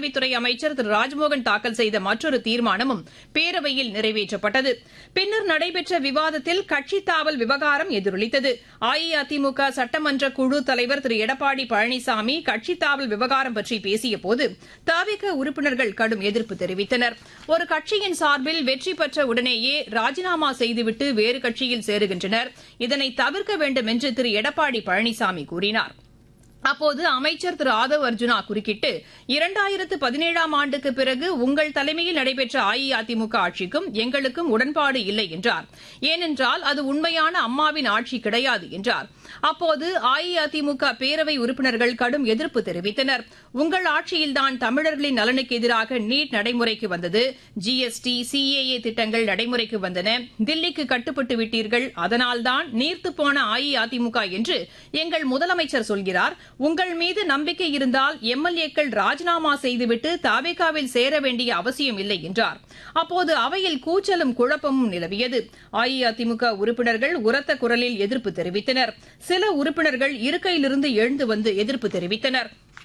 உயர்கல்வித்துறை அமைச்சர் திரு ராஜ்மோகன் தாக்கல் செய்த மற்றொரு தீர்மானமும் பேரவையில் நிறைவேற்றப்பட்டது பின்னர் நடைபெற்ற விவாதத்தில் கட்சித் தாவல் விவகாரம் எதிரொலித்தது அஇஅதிமுக சட்டமன்ற குழு தலைவர் திரு எடப்பாடி பழனிசாமி கட்சித் தாவல் விவகாரம் பற்றி பேசியபோது தவிக உறுப்பினர்கள் கடும் எதிர்ப்பு தெரிவித்தனர் ஒரு கட்சியின் சார்பில் வெற்றி பெற்ற உடனேயே ராஜினாமா செய்துவிட்டு வேறு கட்சியில் சேருகின்றனர் இதனை தவிர்க்க வேண்டும் என்று திரு எடப்பாடி பழனிசாமி கூறினார் அப்போது அமைச்சர் திரு ஆதவ் அர்ஜுனா குறுக்கிட்டு இரண்டாயிரத்து பதினேழாம் ஆண்டுக்கு பிறகு உங்கள் தலைமையில் நடைபெற்ற அஇஅதிமுக ஆட்சிக்கும் எங்களுக்கும் உடன்பாடு இல்லை என்றார் ஏனென்றால் அது உண்மையான அம்மாவின் ஆட்சி கிடையாது என்றார் அப்போது அஇஅதிமுக பேரவை உறுப்பினர்கள் கடும் எதிர்ப்பு தெரிவித்தனர் உங்கள் ஆட்சியில்தான் தமிழர்களின் நலனுக்கு எதிராக நீட் நடைமுறைக்கு வந்தது ஜிஎஸ்டி சிஏஏ திட்டங்கள் நடைமுறைக்கு வந்தன தில்லிக்கு கட்டுப்பட்டு விட்டீர்கள் அதனால்தான் நீர்த்துப் போன அஇஅதிமுக என்று எங்கள் முதலமைச்சர் சொல்கிறார் உங்கள் மீது நம்பிக்கை இருந்தால் எம்எல்ஏக்கள் ராஜினாமா செய்துவிட்டு தாவேகாவில் சேர வேண்டிய அவசியம் இல்லை என்றார் அப்போது அவையில் கூச்சலும் குழப்பமும் நிலவியது அஇஅதிமுக உறுப்பினர்கள் உரத்த குரலில் எதிர்ப்பு தெரிவித்தனர் சில உறுப்பினர்கள் இருக்கையிலிருந்து எழுந்து வந்து எதிர்ப்பு தெரிவித்தனா்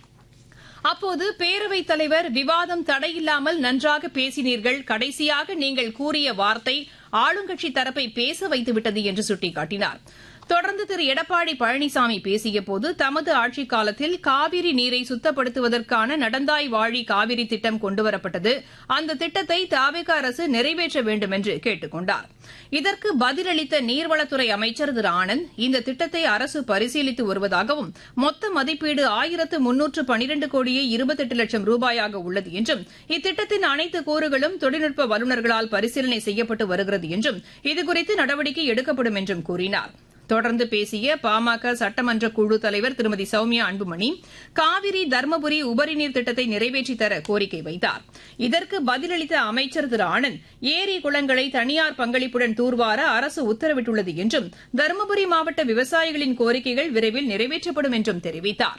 அப்போது பேரவைத் தலைவர் விவாதம் தடையில்லாமல் நன்றாக பேசினீர்கள் கடைசியாக நீங்கள் கூறிய வார்த்தை ஆளுங்கட்சி தரப்பை பேச வைத்துவிட்டது என்று சுட்டிக்காட்டினார் தொடர்ந்து திரு எடப்பாடி பழனிசாமி பேசியபோது தமது ஆட்சிக் காலத்தில் காவிரி நீரை சுத்தப்படுத்துவதற்கான நடந்தாய் வாழி காவிரி திட்டம் கொண்டுவரப்பட்டது அந்த திட்டத்தை தாவேக அரசு நிறைவேற்ற வேண்டும் என்று கேட்டுக் கொண்டார் இதற்கு பதிலளித்த நீர்வளத்துறை அமைச்சர் திரு ஆனந்த் இந்த திட்டத்தை அரசு பரிசீலித்து வருவதாகவும் மொத்த மதிப்பீடு ஆயிரத்து முன்னூற்று பனிரண்டு கோடியே இருபத்தெட்டு லட்சம் ரூபாயாக உள்ளது என்றும் இத்திட்டத்தின் அனைத்து கூறுகளும் தொழில்நுட்ப வல்லுநர்களால் பரிசீலனை செய்யப்பட்டு வருகிறது என்றும் இதுகுறித்து நடவடிக்கை எடுக்கப்படும் என்றும் கூறினாா் தொடர்ந்து பேசிய பாமக சட்டமன்ற குழு தலைவர் திருமதி சௌமியா அன்புமணி காவிரி தர்மபுரி உபரிநீர் திட்டத்தை நிறைவேற்றித் தர கோரிக்கை வைத்தார் இதற்கு பதிலளித்த அமைச்சர் திரு ஆனந்த் ஏரி குளங்களை தனியார் பங்களிப்புடன் தூர்வார அரசு உத்தரவிட்டுள்ளது என்றும் தருமபுரி மாவட்ட விவசாயிகளின் கோரிக்கைகள் விரைவில் நிறைவேற்றப்படும் என்றும் தெரிவித்தாா்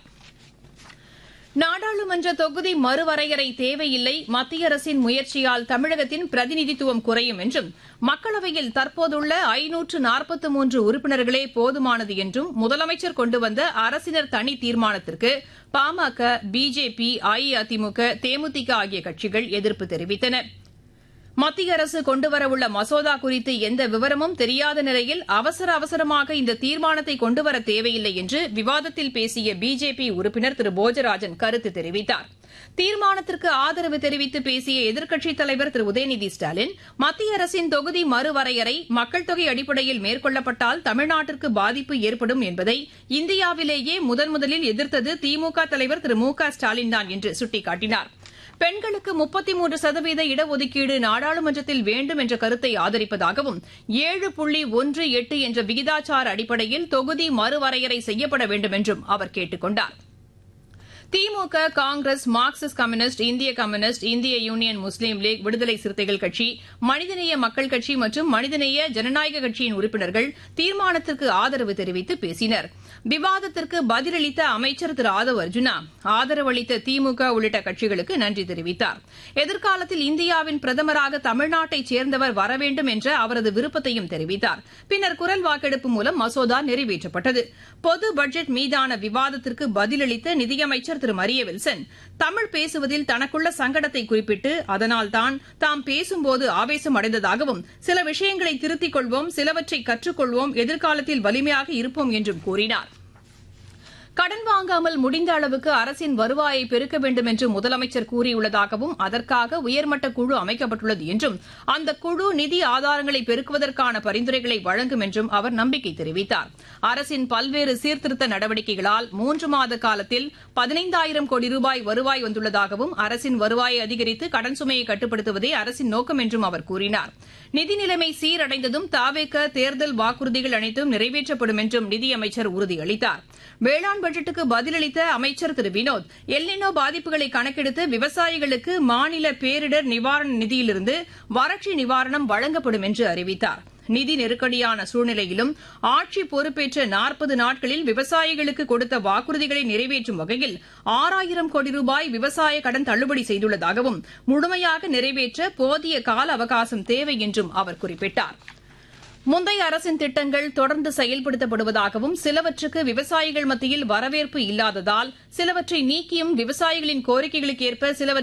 நாடாளுமன்ற தொகுதி மறுவரையறை தேவையில்லை மத்திய அரசின் முயற்சியால் தமிழகத்தின் பிரதிநிதித்துவம் குறையும் என்றும் மக்களவையில் தற்போதுள்ள ஐநூற்று நாற்பத்து மூன்று உறுப்பினர்களே போதுமானது என்றும் முதலமைச்சர் கொண்டு வந்த அரசினர் தனி தீர்மானத்திற்கு பாமக பிஜேபி அஇஅதிமுக தேமுதிக ஆகிய கட்சிகள் எதிர்ப்பு தெரிவித்தன மத்திய அரசு கொண்டுவரவுள்ள மசோதா குறித்து எந்த விவரமும் தெரியாத நிலையில் அவசர அவசரமாக இந்த தீர்மானத்தை கொண்டுவர தேவையில்லை என்று விவாதத்தில் பேசிய பிஜேபி உறுப்பினர் திரு போஜராஜன் கருத்து தெரிவித்தார் தீர்மானத்திற்கு ஆதரவு தெரிவித்து பேசிய எதிர்க்கட்சித் தலைவர் திரு உதயநிதி ஸ்டாலின் மத்திய அரசின் தொகுதி மறுவரையறை மக்கள் தொகை அடிப்படையில் மேற்கொள்ளப்பட்டால் தமிழ்நாட்டிற்கு பாதிப்பு ஏற்படும் என்பதை இந்தியாவிலேயே முதன் முதலில் எதிர்த்தது திமுக தலைவர் திரு மு க ஸ்டாலின் தான் என்று சுட்டிக்காட்டினார் பெண்களுக்கு முப்பத்தி மூன்று சதவீத இடஒதுக்கீடு நாடாளுமன்றத்தில் வேண்டும் என்ற கருத்தை ஆதரிப்பதாகவும் ஏழு புள்ளி ஒன்று எட்டு என்ற விகிதாச்சார அடிப்படையில் தொகுதி மறுவரையறை செய்யப்பட வேண்டும் என்றும் அவர் கேட்டுக் கொண்டாா் திமுக காங்கிரஸ் மார்க்சிஸ்ட் கம்யூனிஸ்ட் இந்திய கம்யூனிஸ்ட் இந்திய union Muslim league Viduthalai Siruthaigal கட்சி மனிதநேய மக்கள் கட்சி மற்றும் மனிதநேய ஜனநாயக கட்சியின் உறுப்பினர்கள் தீர்மானத்திற்கு ஆதரவு தெரிவித்து பேசினர் விவாதத்திற்கு பதிலளித்த அமைச்சர் திரு ஆதவ் அர்ஜுனா ஆதரவு அளித்த திமுக உள்ளிட்ட கட்சிகளுக்கு நன்றி தெரிவித்தார் எதிர்காலத்தில் இந்தியாவின் பிரதமராக தமிழ்நாட்டைச் சேர்ந்தவர் வர வேண்டும் என்ற அவரது விருப்பத்தையும் தெரிவித்தார் பின்னர் குரல் வாக்கெடுப்பு மூலம் மசோதா நிறைவேற்றப்பட்டது பொது பட்ஜெட் மீதான விவாதத்திற்கு பதிலளித்த நிதியமைச்சர் திரு மரிய வில்சன் தமிழ் பேசுவதில் தனக்குள்ள சங்கடத்தை குறிப்பிட்டு அதனால்தான் தாம் பேசும்போது ஆவேசம் அடைந்ததாகவும் சில விஷயங்களை திருத்திக் கொள்வோம் சிலவற்றை கற்றுக்கொள்வோம் எதிர்காலத்தில் வலிமையாக இருப்போம் என்றும் கூறினார் கடன் வாங்காமல் முடிந்த அளவுக்கு அரசின் வருவாயை பெருக்க வேண்டும் என்று முதலமைச்சர் கூறியுள்ளதாகவும் அதற்காக உயர்மட்ட குழு அமைக்கப்பட்டுள்ளது என்றும் அந்த குழு நிதி ஆதாரங்களை பெருக்குவதற்கான பரிந்துரைகளை வழங்கும் என்றும் அவர் நம்பிக்கை தெரிவித்தார் அரசின் பல்வேறு சீர்திருத்த நடவடிக்கைகளால் மூன்று மாத காலத்தில் பதினைந்தாயிரம் கோடி ரூபாய் வருவாய் வந்துள்ளதாகவும் அரசின் வருவாயை அதிகரித்து கடன் சுமையை கட்டுப்படுத்துவதே அரசின் நோக்கம் என்றும் அவர் கூறினார் நிதி நிலைமை சீரடைந்ததும் தாவேக்க தேர்தல் வாக்குறுதிகள் அனைத்தும் நிறைவேற்றப்படும் என்றும் நிதியமைச்சர் உறுதியளித்தார் வேளாண் பட்ஜெட்டுக்கு பதிலளித்த அமைச்சர் திரு வினோத் எல்னினோ பாதிப்புகளை கணக்கெடுத்து விவசாயிகளுக்கு மாநில பேரிடர் நிவாரண நிதியிலிருந்து வறட்சி நிவாரணம் வழங்கப்படும் என்று அறிவித்தார் நிதி நெருக்கடியான சூழ்நிலையிலும் ஆட்சி பொறுப்பேற்ற நாற்பது நாட்களில் விவசாயிகளுக்கு கொடுத்த வாக்குறுதிகளை நிறைவேற்றும் வகையில் ஆறாயிரம் கோடி ரூபாய் விவசாய கடன் தள்ளுபடி செய்துள்ளதாகவும் முழுமையாக நிறைவேற்ற போதிய கால அவகாசம் தேவை என்றும் அவர் குறிப்பிட்டார் முந்தைய அரசின் திட்டங்கள் தொடர்ந்து செயல்படுத்தப்படுவதாகவும் சிலவற்றுக்கு விவசாயிகள் மத்தியில் வரவேற்பு இல்லாததால் சிலவற்றை நீக்கியும் விவசாயிகளின் கோரிக்கைகளுக்கு ஏற்ப சிலவற்றை